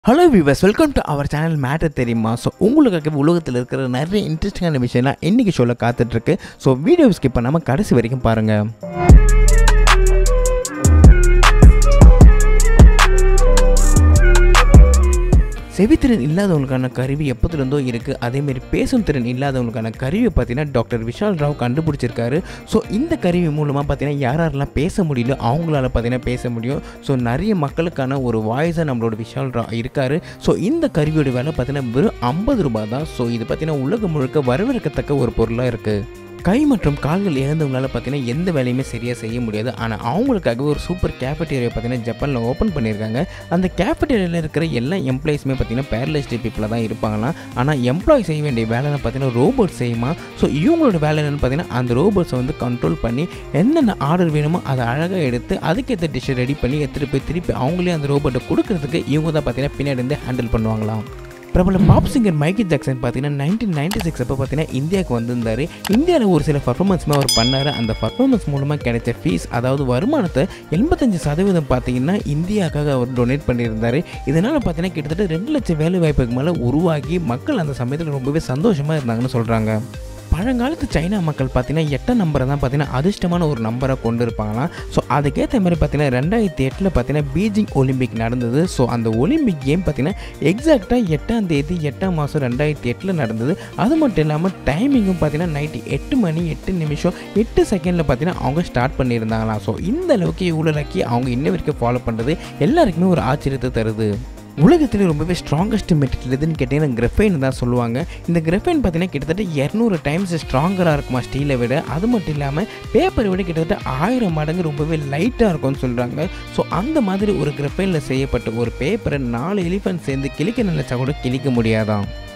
hello viewers welcome to our channel matter தெரியுமா so உங்களுக்காக உலகத்தில் இருக்கிற நிறைய இன்ட்ரெஸ்டிங்கான விஷயம்லாம் இன்றைக்கி ஷோவில் காத்துட்ருக்கு ஸோ வீடியோ ஸ்கிப் பண்ணாமல் கடைசி வரைக்கும் பாருங்கள் செவித்திறன் இல்லாதவங்களுக்கான கருவி எப்போதுலேருந்தோ இருக்குது அதேமாரி பேசும் திறன் இல்லாதவங்களுக்கான கருவியை பார்த்தீங்கன்னா டாக்டர் விஷால் ராவ் கண்டுபிடிச்சிருக்காரு ஸோ இந்த கருவி மூலமாக பார்த்தீங்கன்னா யார் யாரெல்லாம் பேச முடியல அவங்களால பார்த்தீங்கன்னா பேச முடியும் ஸோ நிறைய மக்களுக்கான ஒரு வாய்ஸாக நம்மளோட விஷால் ராவ் இருக்கார் ஸோ இந்த கருவியோட விலை பார்த்தீங்கன்னா வெறும் ஐம்பது ரூபாய் தான் ஸோ இது பார்த்தீங்கன்னா உலகம் முழுக்க வரவேற்கத்தக்க ஒரு பொருளாக இருக்குது கை மற்றும் கால்கள் இழந்தவங்களால பார்த்தீங்கன்னா எந்த வேலையுமே சரியாக செய்ய முடியாது ஆனால் அவங்களுக்காக ஒரு சூப்பர் கேஃபட்டேரியா பார்த்தீங்கன்னா ஜப்பானில் ஓப்பன் பண்ணியிருக்காங்க அந்த கேஃபட்டேரியாவில் இருக்கிற எல்லா எம்ப்ளாயிஸுமே பார்த்தீங்கன்னா பேரலைஸ்டு பீப்புளாக தான் இருப்பாங்களாம் ஆனால் எம்ப்ளாய் செய்ய வேண்டிய வேலைன்னு பார்த்தீங்கன்னா ரோபோட் செய்யுமா ஸோ இவங்களோட வேலை என்னென்னு பார்த்தீங்கன்னா அந்த ரோபோட்ஸை வந்து கண்ட்ரோல் பண்ணி என்னென்ன ஆர்டர் வேணுமோ அதை அழகாக எடுத்து அதுக்கேற்ற டிஷ்ஷை ரெடி பண்ணி எடுத்துகிட்டு போய் திருப்பி அவங்களே அந்த ரோபோட்டை கொடுக்கறதுக்கு இவங்க தான் பார்த்தீங்கன்னா பின்னாடி இருந்து ஹேண்டில் பண்ணுவாங்களாம் பிரபல பாப் சிங்கர் மைக்கேல் ஜாக்சன் பார்த்தீங்கன்னா நைன்டீன் நைன்டி சிக்ஸ் அப்போ பார்த்தீங்கன்னா இந்தியாவுக்கு வந்திருந்தார் இந்தியாவில் ஒரு சில பர்ஃபார்மன்ஸுமே அவர் பண்ணார் அந்த பர்ஃபார்மன்ஸ் மூலமாக கிடைச்ச ஃபீஸ் அதாவது வருமானத்தை எண்பத்தஞ்சு சதவீதம் பார்த்தீங்கன்னா இந்தியாவுக்காக அவர் டொனேட் பண்ணியிருந்தார் இதனால் பார்த்தீங்கன்னா கிட்டத்தட்ட ரெண்டு லட்சம் வேலை வாய்ப்புக்கு மேலே உருவாகி மக்கள் அந்த சமயத்தில் ரொம்பவே சந்தோஷமாக இருந்தாங்கன்னு சொல்கிறாங்க பழங்காலத்து சைனா மக்கள் பார்த்தீங்கன்னா எட்டாம் நம்பரை தான் பார்த்தீங்கன்னா அதிர்ஷ்டமான ஒரு நம்பரை கொண்டு இருப்பாங்களாம் ஸோ அதுக்கேற்ற மாதிரி பார்த்தீங்கன்னா ரெண்டாயிரத்தி எட்டில் பார்த்தீங்கன்னா பீஜிங் ஒலிம்பிக் நடந்தது ஸோ அந்த ஒலிம்பிக் கேம் பார்த்தீங்கன்னா எக்ஸாக்டாக எட்டாம் தேதி எட்டாம் மாதம் ரெண்டாயிரத்தி எட்டில் நடந்தது அது மட்டும் இல்லாமல் டைமிங்கும் பார்த்தீங்கன்னா நைட்டு எட்டு மணி எட்டு நிமிஷம் எட்டு செகண்டில் பார்த்தீங்கன்னா அவங்க ஸ்டார்ட் பண்ணியிருந்தாங்களாம் ஸோ இந்த அளவுக்கு இவ்வளோ லக்கி அவங்க இன்ன வரைக்கும் ஃபாலோ பண்ணுறது எல்லாருக்குமே ஒரு ஆச்சரியத்தை தருது உலகத்தில் ரொம்பவே ஸ்ட்ராங்கஸ்ட் மெட்டீரியல் எதுன்னு கேட்டிங்கன்னா கிரஃபைன் தான் சொல்லுவாங்க இந்த கிரஃபைன் பார்த்தீங்கன்னா கிட்டத்தட்ட இரநூறு டைம்ஸ் ஸ்ட்ராங்கராக இருக்குமா ஸ்டீலை விட அது மட்டும் இல்லாமல் பேப்பரை விட கிட்டத்தட்ட ஆயிரம் மடங்கு ரொம்பவே லைட்டாக இருக்கும்னு சொல்கிறாங்க ஸோ அந்த மாதிரி ஒரு கிரஃபைனில் செய்யப்பட்ட ஒரு பேப்பரை நாலு எலிஃபென்ட் சேர்ந்து கிளிக்க நினைச்சா கூட கிளிக்க முடியாதான்